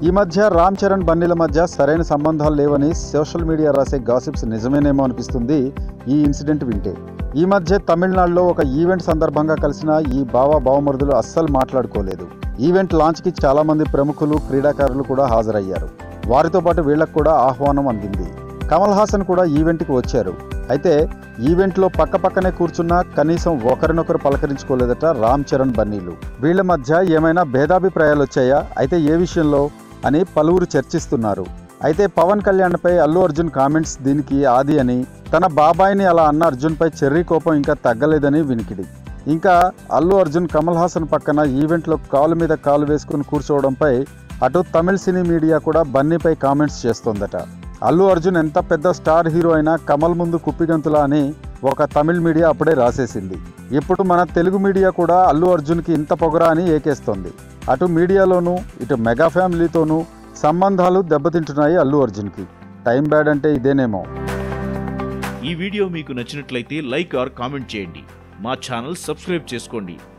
ఈ మధ్య రామ్ చరణ్ బన్నీల మధ్య సరైన సంబంధాలు లేవని సోషల్ మీడియా రాసే గాసిప్స్ నిజమేనేమో అనిపిస్తుంది ఈ ఇన్సిడెంట్ వింటే ఈ మధ్య తమిళనాడులో ఒక ఈవెంట్ సందర్భంగా కలిసిన ఈ బావ బావమరుదులు అస్సలు మాట్లాడుకోలేదు ఈవెంట్ లాంచ్కి చాలా మంది ప్రముఖులు క్రీడాకారులు కూడా హాజరయ్యారు వారితో పాటు వీళ్ళకు కూడా ఆహ్వానం అందింది కమల్ హాసన్ కూడా ఈవెంట్కి వచ్చారు అయితే ఈవెంట్లో పక్క పక్కనే కూర్చున్నా కనీసం ఒకరినొకరు పలకరించుకోలేదట రామ్ చరణ్ బన్నీలు వీళ్ళ మధ్య ఏమైనా భేదాభిప్రాయాలు వచ్చాయా అయితే ఏ విషయంలో అని పలువురు చర్చిస్తున్నారు అయితే పవన్ కళ్యాణ్పై అల్లు అర్జున్ కామెంట్స్ దీనికి ఆది అని తన బాబాయిని అలా అన్న అర్జున్పై చెర్రీ కోపం ఇంకా తగ్గలేదని వినికిడి ఇంకా అల్లు అర్జున్ కమల్ హాసన్ పక్కన ఈవెంట్లో కాలు మీద కాలు వేసుకుని కూర్చోవడంపై అటు తమిళ సినీ మీడియా కూడా బన్నీపై కామెంట్స్ చేస్తోందట అల్లు అర్జున్ ఎంత పెద్ద స్టార్ హీరో అయినా కమల్ ముందు కుప్పిగంతులా అని ఒక తమిళ్ మీడియా అప్పుడే రాసేసింది ఇప్పుడు మన తెలుగు మీడియా కూడా అల్లు అర్జున్కి ఇంత పొగరా అని ఏకేస్తోంది అటు మీడియాలోనూ ఇటు మెగా ఫ్యామిలీతోనూ సంబంధాలు దెబ్బతింటున్నాయి అల్లు అర్జున్కి టైం బ్యాడ్ అంటే ఇదేనేమో ఈ వీడియో మీకు నచ్చినట్లయితే లైక్ ఆర్ కామెంట్ చేయండి మా ఛానల్ సబ్స్క్రైబ్ చేసుకోండి